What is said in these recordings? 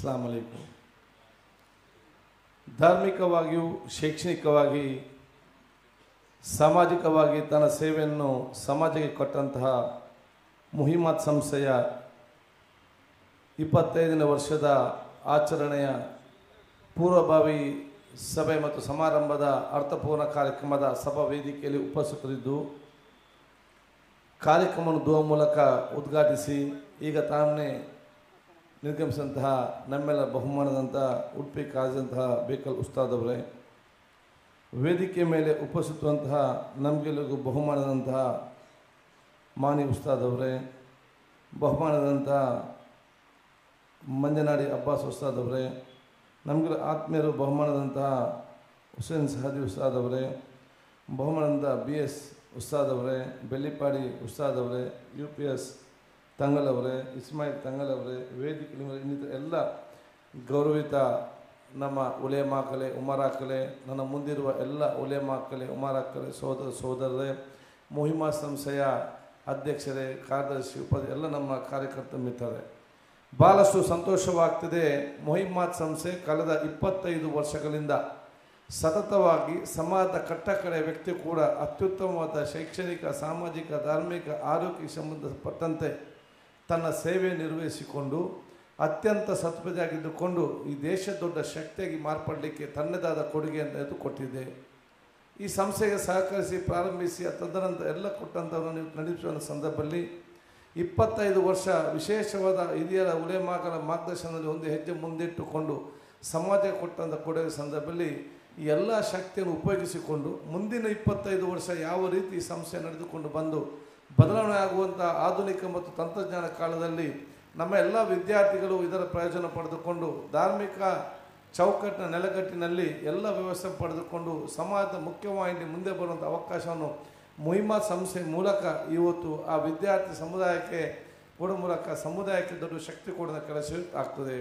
ಅಸ್ಲಾಂ ಅಲೈಕುಂ ಧಾರ್ಮಿಕವಾಗಿಯೂ ಶೈಕ್ಷಣಿಕವಾಗಿ ಸಾಮಾಜಿಕವಾಗಿ ತನ್ನ ಸೇವೆಯನ್ನು ಸಮಾಜಕ್ಕೆ ಕೊಟ್ಟಂತಹ ಮುಹಿಮತ್ ಸಂಸ್ಥೆಯ ಇಪ್ಪತ್ತೈದನೇ ವರ್ಷದ ಆಚರಣೆಯ ಪೂರ್ವಭಾವಿ ಸಭೆ ಮತ್ತು ಸಮಾರಂಭದ ಅರ್ಥಪೂರ್ಣ ಕಾರ್ಯಕ್ರಮದ ಸಭಾ ವೇದಿಕೆಯಲ್ಲಿ ಉಪಸ್ಥಿತರಿದ್ದು ಕಾರ್ಯಕ್ರಮವನ್ನು ದುವ ಮೂಲಕ ಉದ್ಘಾಟಿಸಿ ಈಗ ತಾನೇ ನಿರ್ಗಮಿಸಿದಂತಹ ನಮ್ಮೆಲ್ಲ ಬಹುಮಾನದಂಥ ಉಡುಪಿ ಕಾದಂತಹ ಬೇಕಲ್ ಉಸ್ತಾದ್ ಅವರೇ ವೇದಿಕೆ ಮೇಲೆ ಉಪಸ್ಥಿತವಂತಹ ನಮಗೆಲ್ಲರಿಗೂ ಬಹುಮಾನದಂತಹ ಮಾನಿ ಉಸ್ತಾದ್ ಅವರೇ ಬಹುಮಾನದಂತಹ ಮಂಜನಾಡಿ ಅಬ್ಬಾಸ್ ಉಸ್ತಾದ್ ಅವರೇ ನಮಗೆ ಆತ್ಮೀಯರು ಬಹುಮಾನದಂತಹ ಹುಸೇನ್ ಸಹದಿ ಉಸ್ತಾದ್ ಅವರೇ ಬಹುಮಾನದ ಬಿ ಎಸ್ ಉಸ್ತಾದ್ ಅವರೇ ಬೆಳ್ಳಿಪಾಡಿ ಉಸ್ತಾದ್ ಅವರೇ ಯು ಪಿ ಎಸ್ ತಂಗಲ್ ಅವರೇ ಇಸ್ಮಾಯಿಲ್ ತಂಗಲ್ ಅವರೇ ವೇದಿಕೆ ಇನ್ನಿತರ ಎಲ್ಲ ಗೌರವಿತ ನಮ್ಮ ಉಲೇಮಾಕಲೆ ಉಮರಾಕಲೆ ನನ್ನ ಮುಂದಿರುವ ಎಲ್ಲ ಉಲೇಮಾಕಲೆ ಉಮರಾಕಲೆ ಸೋದರ ಸೋದರರೇ ಮುಹಿಮಾ ಸಂಸ್ಥೆಯ ಅಧ್ಯಕ್ಷರೇ ಕಾರ್ಯದರ್ಶಿ ಉಪ ಎಲ್ಲ ನಮ್ಮ ಕಾರ್ಯಕರ್ತ ಮಿತ್ರರೇ ಭಾಳಷ್ಟು ಸಂತೋಷವಾಗ್ತಿದೆ ಮೊಹಿಮ್ಮತ್ ಸಂಸ್ಥೆ ಕಳೆದ ಇಪ್ಪತ್ತೈದು ವರ್ಷಗಳಿಂದ ಸತತವಾಗಿ ಸಮಾಜದ ಕಟ್ಟಕಡೆ ವ್ಯಕ್ತಿ ಕೂಡ ಅತ್ಯುತ್ತಮವಾದ ಶೈಕ್ಷಣಿಕ ಸಾಮಾಜಿಕ ಧಾರ್ಮಿಕ ಆರೋಗ್ಯಕ್ಕೆ ಸಂಬಂಧಪಟ್ಟಂತೆ ತನ್ನ ಸೇವೆ ನಿರ್ವಹಿಸಿಕೊಂಡು ಅತ್ಯಂತ ಸತ್ಪದಿಯಾಗಿದ್ದುಕೊಂಡು ಈ ದೇಶ ದೊಡ್ಡ ಶಕ್ತಿಯಾಗಿ ಮಾರ್ಪಡಲಿಕ್ಕೆ ತನ್ನದಾದ ಕೊಡುಗೆಯನ್ನು ಎದು ಕೊಟ್ಟಿದೆ ಈ ಸಂಸ್ಥೆಗೆ ಸಹಕರಿಸಿ ಪ್ರಾರಂಭಿಸಿ ತದನಂತರ ಎಲ್ಲ ಕೊಟ್ಟಂಥವನ್ನು ನೀವು ನಡೆಸುವ ಸಂದರ್ಭದಲ್ಲಿ ಇಪ್ಪತ್ತೈದು ವರ್ಷ ವಿಶೇಷವಾದ ಹಿರಿಯರ ಉಲೇಮಾಗಳ ಮಾರ್ಗದರ್ಶನದಲ್ಲಿ ಒಂದು ಹೆಜ್ಜೆ ಮುಂದಿಟ್ಟುಕೊಂಡು ಸಮಾಜಕ್ಕೆ ಕೊಟ್ಟಂಥ ಕೊಡುಗೆ ಸಂದರ್ಭದಲ್ಲಿ ಈ ಎಲ್ಲ ಶಕ್ತಿಯನ್ನು ಉಪಯೋಗಿಸಿಕೊಂಡು ಮುಂದಿನ ಇಪ್ಪತ್ತೈದು ವರ್ಷ ಯಾವ ರೀತಿ ಈ ಸಂಸ್ಥೆ ನಡೆದುಕೊಂಡು ಬಂದು ಬದಲಾವಣೆ ಆಗುವಂಥ ಆಧುನಿಕ ಮತ್ತು ತಂತ್ರಜ್ಞಾನ ಕಾಲದಲ್ಲಿ ನಮ್ಮ ಎಲ್ಲ ವಿದ್ಯಾರ್ಥಿಗಳು ಇದರ ಪ್ರಯೋಜನ ಪಡೆದುಕೊಂಡು ಧಾರ್ಮಿಕ ಚೌಕಟ್ಟಿನ ನೆಲೆಗಟ್ಟಿನಲ್ಲಿ ಎಲ್ಲ ವ್ಯವಸ್ಥೆ ಪಡೆದುಕೊಂಡು ಸಮಾಜದ ಮುಖ್ಯವಾಹಿನಿ ಮುಂದೆ ಬರುವಂಥ ಅವಕಾಶವನ್ನು ಮುಹಿಮಾ ಸಂಸ್ಥೆ ಮೂಲಕ ಇವತ್ತು ಆ ವಿದ್ಯಾರ್ಥಿ ಸಮುದಾಯಕ್ಕೆ ಕೊಡುವ ಮೂಲಕ ಸಮುದಾಯಕ್ಕೆ ದೊಡ್ಡ ಶಕ್ತಿ ಕೊಡುವ ಕೆಲಸ ಆಗ್ತದೆ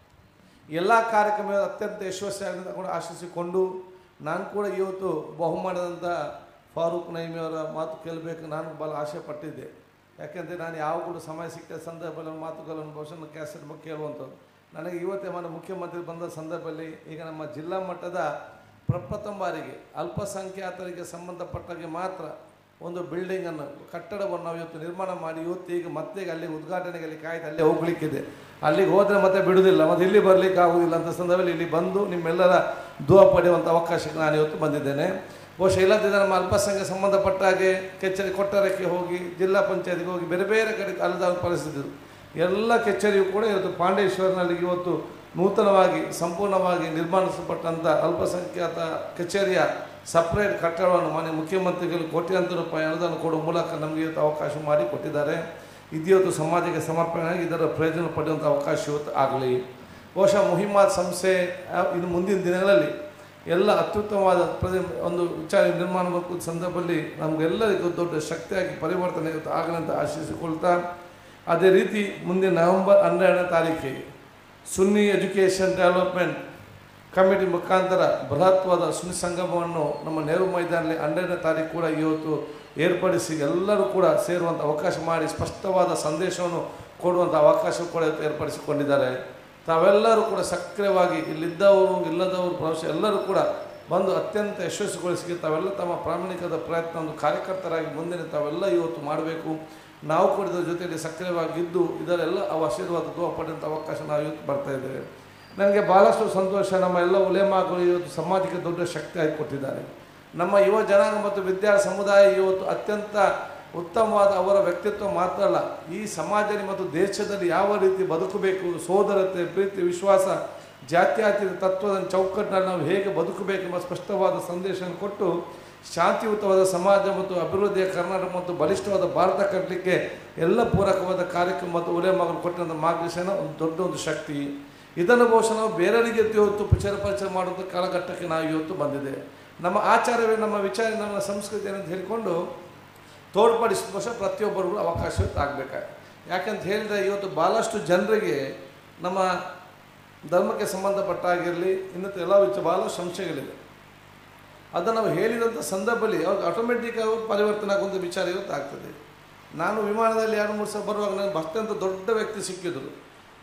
ಎಲ್ಲ ಕಾರ್ಯಕ್ರಮ ಅತ್ಯಂತ ಯಶಸ್ವಿಯಾಗಿ ಕೂಡ ಆಶಿಸಿಕೊಂಡು ನಾನು ಕೂಡ ಇವತ್ತು ಬಹುಮಾನದಂಥ ಫಾರೂಕ್ ನೈಮಿ ಅವರ ಮಾತು ಕೇಳಬೇಕು ನಾನು ಭಾಳ ಆಸೆ ಪಟ್ಟಿದ್ದೆ ಯಾಕೆಂದರೆ ನಾನು ಯಾವ ಕೂಡ ಸಮಯ ಸಿಕ್ಕ ಸಂದರ್ಭದಲ್ಲಿ ಮಾತುಗಳನ್ನು ಬಹುಶಃ ಕ್ಯಾಸೆಟ್ ಬಗ್ಗೆ ಕೇಳುವಂಥದ್ದು ನನಗೆ ಇವತ್ತೇ ಮನೆ ಮುಖ್ಯಮಂತ್ರಿ ಬಂದ ಸಂದರ್ಭದಲ್ಲಿ ಈಗ ನಮ್ಮ ಜಿಲ್ಲಾ ಮಟ್ಟದ ಪ್ರಪ್ರಥಮ ಬಾರಿಗೆ ಅಲ್ಪಸಂಖ್ಯಾತರಿಗೆ ಸಂಬಂಧಪಟ್ಟಾಗೆ ಮಾತ್ರ ಒಂದು ಬಿಲ್ಡಿಂಗನ್ನು ಕಟ್ಟಡವನ್ನು ನಾವು ಇವತ್ತು ನಿರ್ಮಾಣ ಮಾಡಿ ಇವತ್ತು ಈಗ ಮತ್ತೆ ಈಗ ಅಲ್ಲಿ ಉದ್ಘಾಟನೆಗೆ ಅಲ್ಲಿ ಕಾಯ್ದು ಅಲ್ಲೇ ಹೋಗ್ಲಿಕ್ಕಿದೆ ಅಲ್ಲಿಗೆ ಹೋದರೆ ಮತ್ತೆ ಬಿಡುವುದಿಲ್ಲ ಮತ್ತು ಇಲ್ಲಿ ಬರಲಿಕ್ಕೆ ಆಗುವುದಿಲ್ಲ ಅಂತ ಸಂದರ್ಭದಲ್ಲಿ ಇಲ್ಲಿ ಬಂದು ನಿಮ್ಮೆಲ್ಲರ ದುವ ಪಡೆಯುವಂಥ ಅವಕಾಶಕ್ಕೆ ನಾನು ಇವತ್ತು ಬಂದಿದ್ದೇನೆ ಬಹುಶಃ ಇಲ್ಲದಿದ್ದರೆ ನಮ್ಮ ಅಲ್ಪಸಂಖ್ಯೆ ಸಂಬಂಧಪಟ್ಟ ಹಾಗೆ ಕೆಚ್ಚರಿ ಕೊಟ್ಟರಕ್ಕೆ ಹೋಗಿ ಜಿಲ್ಲಾ ಪಂಚಾಯತಿಗೆ ಹೋಗಿ ಬೇರೆ ಬೇರೆ ಕಡೆ ಅಲ್ಲದ ಪರಿಸ್ಥಿತಿ ಎಲ್ಲ ಕೆಚ್ಚರಿಯು ಕೂಡ ಇವತ್ತು ಪಾಂಡೇಶ್ವರನಲ್ಲಿ ಇವತ್ತು ನೂತನವಾಗಿ ಸಂಪೂರ್ಣವಾಗಿ ನಿರ್ಮಾಣಿಸಲ್ಪಟ್ಟಂಥ ಅಲ್ಪಸಂಖ್ಯಾತ ಕಚೇರಿಯ ಸಪ್ರೇಟ್ ಕಟ್ಟಡವನ್ನು ಮಾನ್ಯ ಮುಖ್ಯಮಂತ್ರಿಗಳು ಕೋಟ್ಯಾಂತರ ರೂಪಾಯಿ ಅನುದಾನ ಕೊಡುವ ಮೂಲಕ ನಮಗೆ ಇವತ್ತು ಅವಕಾಶ ಮಾಡಿ ಕೊಟ್ಟಿದ್ದಾರೆ ಇದಿವತ್ತು ಸಮಾಜಕ್ಕೆ ಸಮರ್ಪಣೆಯಾಗಿ ಇದರ ಪ್ರಯೋಜನ ಪಡೆಯುವಂಥ ಅವಕಾಶ ಇವತ್ತು ಆಗಲಿ ಬಹುಶಃ ಮುಹಿಮಾದ್ ಸಂಸ್ಥೆ ಇನ್ನು ಮುಂದಿನ ದಿನಗಳಲ್ಲಿ ಎಲ್ಲ ಅತ್ಯುತ್ತಮವಾದ ಪ್ರತಿ ಒಂದು ವಿಚಾರ ನಿರ್ಮಾಣ ಮಾಡುವ ಸಂದರ್ಭದಲ್ಲಿ ನಮಗೆಲ್ಲರಿಗೂ ದೊಡ್ಡ ಶಕ್ತಿಯಾಗಿ ಪರಿವರ್ತನೆ ಇವತ್ತು ಆಗಲಿ ಅಂತ ಆಶಿಸಿಕೊಳ್ತಾ ಅದೇ ರೀತಿ ಮುಂದಿನ ನವೆಂಬರ್ ಹನ್ನೆರಡನೇ ತಾರೀಕಿಗೆ ಸುನ್ನಿ ಎಜುಕೇಷನ್ ಡೆವಲಪ್ಮೆಂಟ್ ಕಮಿಟಿ ಮುಖಾಂತರ ಬೃಹತ್ವಾದ ಸುನ್ನಿ ಸಂಗಮವನ್ನು ನಮ್ಮ ನೆಹರು ಮೈದಾನದಲ್ಲಿ ಹನ್ನೆರಡನೇ ತಾರೀಕು ಕೂಡ ಇವತ್ತು ಏರ್ಪಡಿಸಿ ಎಲ್ಲರೂ ಕೂಡ ಸೇರುವಂಥ ಅವಕಾಶ ಮಾಡಿ ಸ್ಪಷ್ಟವಾದ ಸಂದೇಶವನ್ನು ಕೊಡುವಂಥ ಅವಕಾಶ ಕೂಡ ಇವತ್ತು ಏರ್ಪಡಿಸಿಕೊಂಡಿದ್ದಾರೆ ತಾವೆಲ್ಲರೂ ಕೂಡ ಸಕ್ರಿಯವಾಗಿ ಇಲ್ಲಿದ್ದವರು ಇಲ್ಲದವರು ಪ್ರವೇಶ ಎಲ್ಲರೂ ಕೂಡ ಬಂದು ಅತ್ಯಂತ ಯಶಸ್ವಿಗೊಳಿಸಿ ತಾವೆಲ್ಲ ತಮ್ಮ ಪ್ರಾಮಾಣಿಕದ ಪ್ರಯತ್ನ ಒಂದು ಕಾರ್ಯಕರ್ತರಾಗಿ ಮುಂದಿನ ತಾವೆಲ್ಲ ಇವತ್ತು ಮಾಡಬೇಕು ನಾವು ಕೂಡ ಇದರ ಜೊತೆಯಲ್ಲಿ ಸಕ್ರಿಯವಾಗಿದ್ದು ಇದರೆಲ್ಲ ಅವ ಆಶೀರ್ವಾದ ದುವ ಪಡೆಯುವಂಥ ಅವಕಾಶ ನಾವು ಇವತ್ತು ಬರ್ತಾ ಇದ್ದೇವೆ ನನಗೆ ಭಾಳಷ್ಟು ಸಂತೋಷ ನಮ್ಮ ಎಲ್ಲ ಉಲೇಮಾಗಳು ಇವತ್ತು ಸಮಾಜಕ್ಕೆ ದೊಡ್ಡ ಶಕ್ತಿಯಾಗಿ ಕೊಟ್ಟಿದ್ದಾರೆ ನಮ್ಮ ಯುವ ಜನಾಂಗ ಮತ್ತು ವಿದ್ಯಾರ್ಥಿ ಸಮುದಾಯ ಇವತ್ತು ಅತ್ಯಂತ ಉತ್ತಮವಾದ ಅವರ ವ್ಯಕ್ತಿತ್ವ ಮಾತ್ರ ಅಲ್ಲ ಈ ಸಮಾಜದಲ್ಲಿ ಮತ್ತು ದೇಶದಲ್ಲಿ ಯಾವ ರೀತಿ ಬದುಕಬೇಕು ಸೋದರತೆ ಪ್ರೀತಿ ವಿಶ್ವಾಸ ಜಾತ್ಯಾತೀತ ತತ್ವದ ಚೌಕಟ್ಟಿನಲ್ಲಿ ನಾವು ಹೇಗೆ ಬದುಕಬೇಕೆಂಬ ಸ್ಪಷ್ಟವಾದ ಸಂದೇಶವನ್ನು ಕೊಟ್ಟು ಶಾಂತಿಯುತವಾದ ಸಮಾಜ ಮತ್ತು ಅಭಿವೃದ್ಧಿಯ ಕರ್ನಾಟಕ ಮತ್ತು ಬಲಿಷ್ಠವಾದ ಭಾರತ ಕಟ್ಟಲಿಕ್ಕೆ ಎಲ್ಲ ಪೂರಕವಾದ ಕಾರ್ಯಕ್ರಮ ಮತ್ತು ಉಲೆ ಮಗಲು ಕೊಟ್ಟಂಥ ಮಾರ್ಗದರ್ಶನ ಒಂದು ದೊಡ್ಡ ಒಂದು ಶಕ್ತಿ ಇದನ್ನು ಬಹುಶಃ ನಾವು ಬೇರೆಯವರಿಗೆ ಇವತ್ತು ಪ್ರಚಾರ ಪರಿಚಯ ಮಾಡುವಂಥ ಕಾಲಘಟ್ಟಕ್ಕೆ ನಾವು ಇವತ್ತು ಬಂದಿದೆ ನಮ್ಮ ಆಚಾರವೇ ನಮ್ಮ ವಿಚಾರ ನಮ್ಮ ಸಂಸ್ಕೃತಿ ಅಂತ ಹೇಳಿಕೊಂಡು ತೋರ್ಪಡಿಸಿದ ವರ್ಷ ಪ್ರತಿಯೊಬ್ಬರಿಗೂ ಅವಕಾಶ ಆಗಬೇಕಾಗಿ ಯಾಕಂತ ಹೇಳಿದರೆ ಇವತ್ತು ಭಾಳಷ್ಟು ಜನರಿಗೆ ನಮ್ಮ ಧರ್ಮಕ್ಕೆ ಸಂಬಂಧಪಟ್ಟಾಗಿರಲಿ ಇನ್ನಿತರ ಎಲ್ಲ ವಿಚಾರ ಭಾಳಷ್ಟು ಸಂಶಯಗಳಿದೆ ಅದನ್ನು ನಾವು ಹೇಳಿದಂಥ ಸಂದರ್ಭದಲ್ಲಿ ಅವಾಗ ಆಟೋಮೆಟಿಕ್ ಆಗಿ ಪರಿವರ್ತನೆ ಆಗುವಂಥ ವಿಚಾರ ಇವತ್ತು ಆಗ್ತದೆ ನಾನು ವಿಮಾನದಲ್ಲಿ ಎರಡು ಮೂರು ಸಲ ಬರುವಾಗ ನನಗೆ ಅತ್ಯಂತ ದೊಡ್ಡ ವ್ಯಕ್ತಿ ಸಿಕ್ಕಿದ್ರು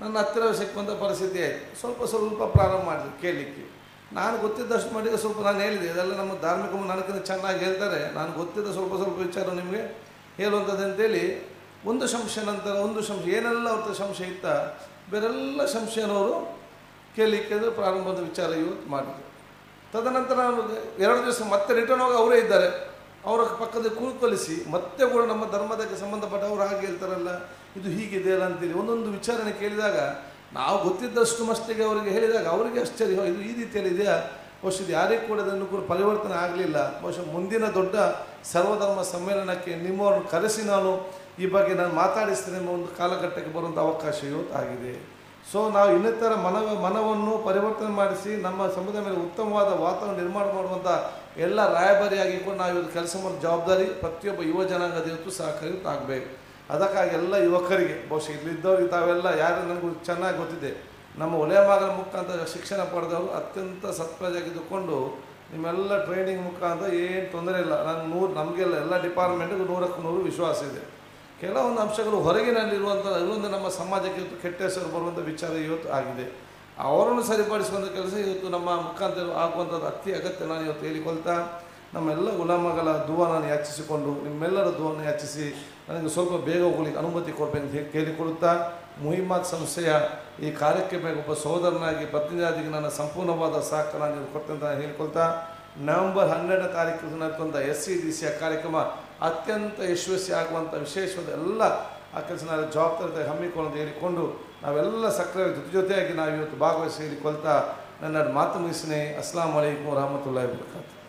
ನನ್ನ ಹತ್ತಿರ ಸಿಕ್ಕುವಂಥ ಪರಿಸ್ಥಿತಿ ಆಯಿತು ಸ್ವಲ್ಪ ಸ್ವಲ್ಪ ಪ್ರಾರಂಭ ಮಾಡಿದ್ರು ಕೇಳಲಿಕ್ಕೆ ನಾನು ಗೊತ್ತಿದ್ದಷ್ಟು ಮಟ್ಟಿಗೆ ಸ್ವಲ್ಪ ನಾನು ಹೇಳಿದೆ ಇದೆಲ್ಲ ನಮ್ಮ ಧಾರ್ಮಿಕ ನನಗಿಂತ ಚೆನ್ನಾಗಿ ಹೇಳ್ತಾರೆ ನಾನು ಗೊತ್ತಿದ್ದ ಸ್ವಲ್ಪ ಸ್ವಲ್ಪ ವಿಚಾರ ನಿಮಗೆ ಹೇಳುವಂಥದ್ದು ಅಂತೇಳಿ ಒಂದು ಸಂಶಯ ನಂತರ ಒಂದು ಸಂಶಯ ಏನೆಲ್ಲ ಅವ್ರ ಸಂಶಯ ಇತ್ತ ಬೇರೆಲ್ಲ ಸಂಶಯನವರು ಕೇಳಲಿಕ್ಕೆ ಅಂದ್ರೆ ಪ್ರಾರಂಭದ ವಿಚಾರ ಇವತ್ತು ಮಾಡಿದ್ರು ತದನಂತರ ನಾನು ಎರಡು ದಿವಸ ಮತ್ತೆ ರಿಟರ್ನ್ ಹೋಗಿ ಅವರೇ ಇದ್ದಾರೆ ಅವರ ಪಕ್ಕದಲ್ಲಿ ಕೂತ್ಕೊಲಿಸಿ ಮತ್ತೆ ಕೂಡ ನಮ್ಮ ಧರ್ಮದಕ್ಕೆ ಸಂಬಂಧಪಟ್ಟ ಅವರು ಹಾಗೆ ಹೇಳ್ತಾರಲ್ಲ ಇದು ಹೀಗಿದೆಯಲ್ಲ ಅಂತೇಳಿ ಒಂದೊಂದು ವಿಚಾರಣೆ ಕೇಳಿದಾಗ ನಾವು ಗೊತ್ತಿದ್ದಷ್ಟು ಮಟ್ಟಿಗೆ ಅವರಿಗೆ ಹೇಳಿದಾಗ ಅವರಿಗೆ ಆಶ್ಚರ್ಯ "ಹೋ, ಇದು ಈ ರೀತಿಯಲ್ಲಿ ಇದೆಯಾ ಬಹುಶಃ ಇದು ಯಾರಿಗೂ ಕೂಡ ಇದನ್ನು ಕೂಡ ಪರಿವರ್ತನೆ ಆಗಲಿಲ್ಲ ಬಹುಶಃ ಮುಂದಿನ ದೊಡ್ಡ ಸರ್ವಧರ್ಮ ಸಮ್ಮೇಳನಕ್ಕೆ ನಿಮ್ಮವ್ರನ್ನ ಕರೆಸಿ ನಾನು ಈ ಬಗ್ಗೆ ನಾನು ಮಾತಾಡಿಸ್ತೇನೆ ಎಂಬ ಒಂದು ಕಾಲಘಟ್ಟಕ್ಕೆ ಬರುವಂಥ ಅವಕಾಶ ಇವತ್ತು ಆಗಿದೆ ಸೊ ನಾವು ಇನ್ನಿತರ ಮನವ ಮನವನ್ನು ಪರಿವರ್ತನೆ ಮಾಡಿಸಿ ನಮ್ಮ ಸಮುದಾಯ ಮೇಲೆ ಉತ್ತಮವಾದ ವಾತಾವರಣ ನಿರ್ಮಾಣ ಮಾಡುವಂಥ ಎಲ್ಲ ರಾಯಭಾರಿಯಾಗಿ ಕೂಡ ನಾವು ಇವತ್ತು ಕೆಲಸ ಮಾಡೋ ಜವಾಬ್ದಾರಿ ಪ್ರತಿಯೊಬ್ಬ ಯುವ ಜನಾಂಗದ ಇವತ್ತು ಸಹಕಾರಿ ಆಗಬೇಕು ಅದಕ್ಕಾಗಿ ಎಲ್ಲ ಯುವಕರಿಗೆ ಬಹುಶಃ ಇಲ್ಲಿದ್ದವ್ರಿಗೆ ತಾವೆಲ್ಲ ಯಾರು ನನಗೂ ಚೆನ್ನಾಗಿ ಗೊತ್ತಿದೆ ನಮ್ಮ ಒಲೆಮಗಳ ಮುಖಾಂತರ ಶಿಕ್ಷಣ ಪಡೆದವರು ಅತ್ಯಂತ ಸತ್ಪ್ರಜಾಗಿದ್ದುಕೊಂಡು ನಿಮ್ಮೆಲ್ಲ ಟ್ರೈನಿಂಗ್ ಮುಖಾಂತರ ಏನು ತೊಂದರೆ ಇಲ್ಲ ನಾನು ನೂರು ನಮಗೆಲ್ಲ ಎಲ್ಲ ಡಿಪಾರ್ಟ್ಮೆಂಟಿಗೂ ನೂರಕ್ಕೂ ನೂರು ವಿಶ್ವಾಸ ಇದೆ ಕೆಲವೊಂದು ಅಂಶಗಳು ಹೊರಗಿನಲ್ಲಿರುವಂಥ ಇರುವಂಥ ನಮ್ಮ ಸಮಾಜಕ್ಕೆ ಇವತ್ತು ಕೆಟ್ಟ ಹೆಸರು ಬರುವಂಥ ವಿಚಾರ ಇವತ್ತು ಆಗಿದೆ ಅವರನ್ನು ಸರಿಪಡಿಸುವಂಥ ಕೆಲಸ ಇವತ್ತು ನಮ್ಮ ಮುಖಾಂತರ ಆಗುವಂಥದ್ದು ಅತಿ ಅಗತ್ಯ ನಾನು ಇವತ್ತು ಹೇಳಿಕೊಳ್ತಾ ನಮ್ಮೆಲ್ಲ ಗುಲಾಮಗಳ ದುವಾ ನಾನು ಯಾಚಿಸಿಕೊಂಡು ನಿಮ್ಮೆಲ್ಲರ ದುವನ್ನು ಯಾಚಿಸಿ ನನಗೆ ಸ್ವಲ್ಪ ಬೇಗ ಹೋಗ್ಲಿಕ್ಕೆ ಅನುಮತಿ ಕೊಡಬೇಕು ಅಂತ ಹೇಳಿ ಕೇಳಿಕೊಳ್ಳುತ್ತಾ ಮುಹಿಮ್ಮತ್ ಸಂಸ್ಥೆಯ ಈ ಕಾರ್ಯಕ್ಕೆ ಒಬ್ಬ ಸಹೋದರನಾಗಿ ಪ್ರತಿನಿಧಿಯಾಗಿ ನನ್ನ ಸಂಪೂರ್ಣವಾದ ಸಹಕಾರ ನಾನು ಕೊಡ್ತೇನೆ ಅಂತ ಹೇಳ್ಕೊಳ್ತಾ ನವೆಂಬರ್ ಹನ್ನೆರಡನೇ ತಾರೀಕು ನಡೆದಂಥ ಎಸ್ ಸಿ ಡಿ ಸಿಯ ಕಾರ್ಯಕ್ರಮ ಅತ್ಯಂತ ಯಶಸ್ವಿ ಆಗುವಂಥ ವಿಶೇಷವಾದ ಎಲ್ಲ ಆ ಕೆಲಸ ನಾವು ಜವಾಬ್ದಾರಿ ಹಮ್ಮಿಕೊಳ್ಳೋದು ಹೇಳಿಕೊಂಡು ನಾವೆಲ್ಲ ಸಕ್ರಿಯ ಜೊತೆ ಜೊತೆಯಾಗಿ ನಾವು ಇವತ್ತು ಭಾಗವಹಿಸಿ ಹೇಳಿಕೊಳ್ತಾ ನನ್ನ ಮಾತು ಮುಗಿಸಿನೇ ಅಸ್ಲಾಂ ವಲೈಕುಮ್ ವರಹಮತುಲ್ಲಾಹಿ ವಬರಕಾತು